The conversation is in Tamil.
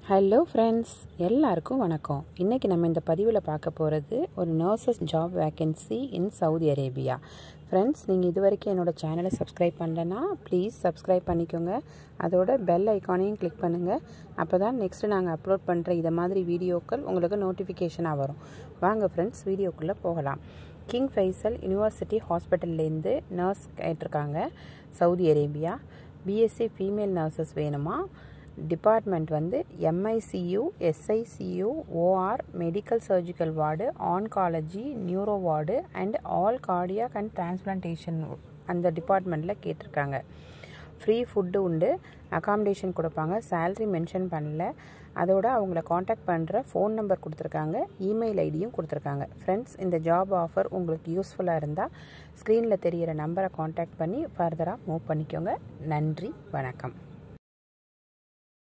ஹலோ ஃப்ரெண்ட்ஸ் எல்லாருக்கும் வணக்கம் இன்றைக்கி நம்ம இந்த பதிவில் பார்க்க போகிறது ஒரு nurses job vacancy in Saudi Arabia friends நீங்கள் இது வரைக்கும் என்னோடய சேனலை சப்ஸ்கிரைப் பண்ணலன்னா ப்ளீஸ் சப்ஸ்கிரைப் பண்ணிக்கோங்க அதோட பெல் ஐக்கானையும் கிளிக் பண்ணுங்கள் அப்போ தான் நெக்ஸ்ட்டு நாங்கள் அப்லோட் பண்ணுற இதை மாதிரி வீடியோக்கள் உங்களுக்கு நோட்டிஃபிகேஷனாக வரும் வாங்க ஃப்ரெண்ட்ஸ் வீடியோக்குள்ளே போகலாம் கிங் ஃபைசல் யூனிவர்சிட்டி ஹாஸ்பிட்டல்லேருந்து நர்ஸ் கேட்டிருக்காங்க Saudi Arabia BSc female nurses வேணுமா டிபார்ட்மெண்ட் வந்து MICU SICU OR medical surgical ward oncology neuro ward and all cardiac and transplantation அந்த டிபார்ட்மெண்ட்டில் கேட்டிருக்காங்க ஃப்ரீ ஃபுட்டு உண்டு அகாமடேஷன் கொடுப்பாங்க சேல்ரி மென்ஷன் பண்ணல அதோட அவங்கள காண்டாக்ட் பண்ணுற ஃபோன் நம்பர் கொடுத்துருக்காங்க இமெயில் ஐடியும் கொடுத்துருக்காங்க ஃப்ரெண்ட்ஸ் இந்த ஜாப் ஆஃபர் உங்களுக்கு யூஸ்ஃபுல்லாக இருந்தால் ஸ்க்ரீனில் தெரிகிற நம்பரை காண்டாக்ட் பண்ணி ஃபர்தராக மூவ் பண்ணிக்கோங்க நன்றி வணக்கம்